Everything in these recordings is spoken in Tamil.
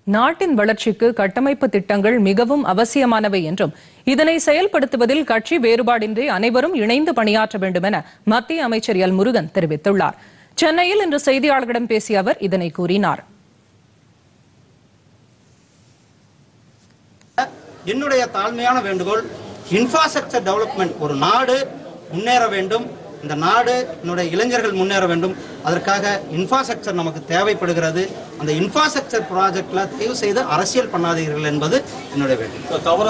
நாட்டின் வளர்ச்சிக்கு கட்டமைப்பு திட்டங்கள் மிகவும் அவசியமானவை என்றும் இதனை செயல்படுத்துவதில் கட்சி வேறுபாடின்றி அனைவரும் இணைந்து பணியாற்ற வேண்டும் என மத்திய அமைச்சர் எல் முருகன் தெரிவித்துள்ளார் சென்னையில் இன்று செய்தியாளர்களிடம் பேசிய அவர் இதனை கூறினார் என்னுடைய தாழ்மையான வேண்டுகோள் இன்ஃப்ராஸ்ட்ரக்சர் டெவலப்மெண்ட் ஒரு நாடு முன்னேற வேண்டும் இந்த நாடு என்னுடைய இளைஞர்கள் முன்னேற வேண்டும் அதற்காக இன்ஃப்ராஸ்ட்ரக்சர் நமக்கு தேவைப்படுகிறது அந்த இன்ஃப்ராஸ்ட்ரக்சர் ப்ராஜெக்ட்ல தயவு செய்து அரசியல் பண்ணாதீர்கள் என்பது என்னுடைய வேண்டுகோள்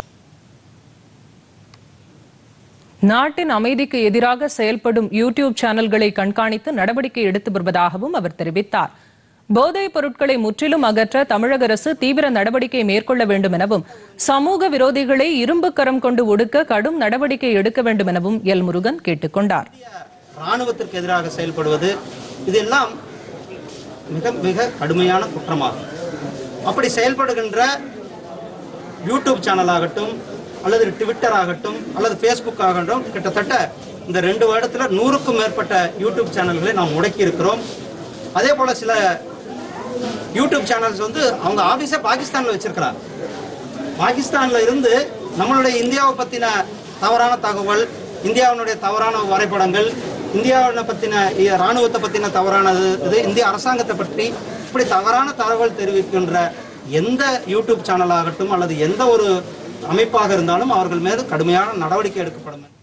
நாட்டின் அமைதிக்கு எதிராக செயல்படும் யூடியூப் சேனல்களை கண்காணித்து நடவடிக்கை எடுத்து வருவதாகவும் அவர் தெரிவித்தார் போதைப் பொருட்களை முற்றிலும் அகற்ற தமிழக அரசு தீவிர நடவடிக்கை மேற்கொள்ள வேண்டும் எனவும் சமூக விரோதிகளை இரும்பு கரம் கொண்டு ஒடுக்க கடும் நடவடிக்கை எடுக்க வேண்டும் எனவும் எல் முருகன் கேட்டுக் கொண்டார் ராணுவத்திற்கு எதிராக செயல்படுவது இதெல்லாம் மிக மிக கடுமையான குற்றமாகும் அப்படி செயல்படுகின்ற யூடியூப் சேனல் ஆகட்டும் அல்லது ட்விட்டர் ஆகட்டும் அல்லது ஃபேஸ்புக் ஆகட்டும் கிட்டத்தட்ட இந்த ரெண்டு வருடத்துல நூறுக்கும் மேற்பட்ட யூடியூப் சேனல்களை நாம் முடக்கி இருக்கிறோம் அதே போல சில யூடியூப் சேனல்ஸ் வந்து அவங்க ஆபீஸை பாகிஸ்தான்ல வச்சிருக்கிறாங்க பாகிஸ்தான்ல இருந்து நம்மளுடைய இந்தியாவை பத்தின தவறான தகவல் இந்தியாவினுடைய தவறான வரைபடங்கள் இந்தியாவை பத்தின இ- ராணுவத்தை பத்தின தவறான இது- இது இந்திய அரசாங்கத்தை பற்றி இப்படி தவறான தகவல் தெரிவிக்கின்ற எந்த யூடியூப் சேனல் ஆகட்டும் அல்லது எந்த ஒரு அமைப்பாக இருந்தாலும் அவர்கள் மீது கடுமையான நடவடிக்கை எடுக்கப்படும்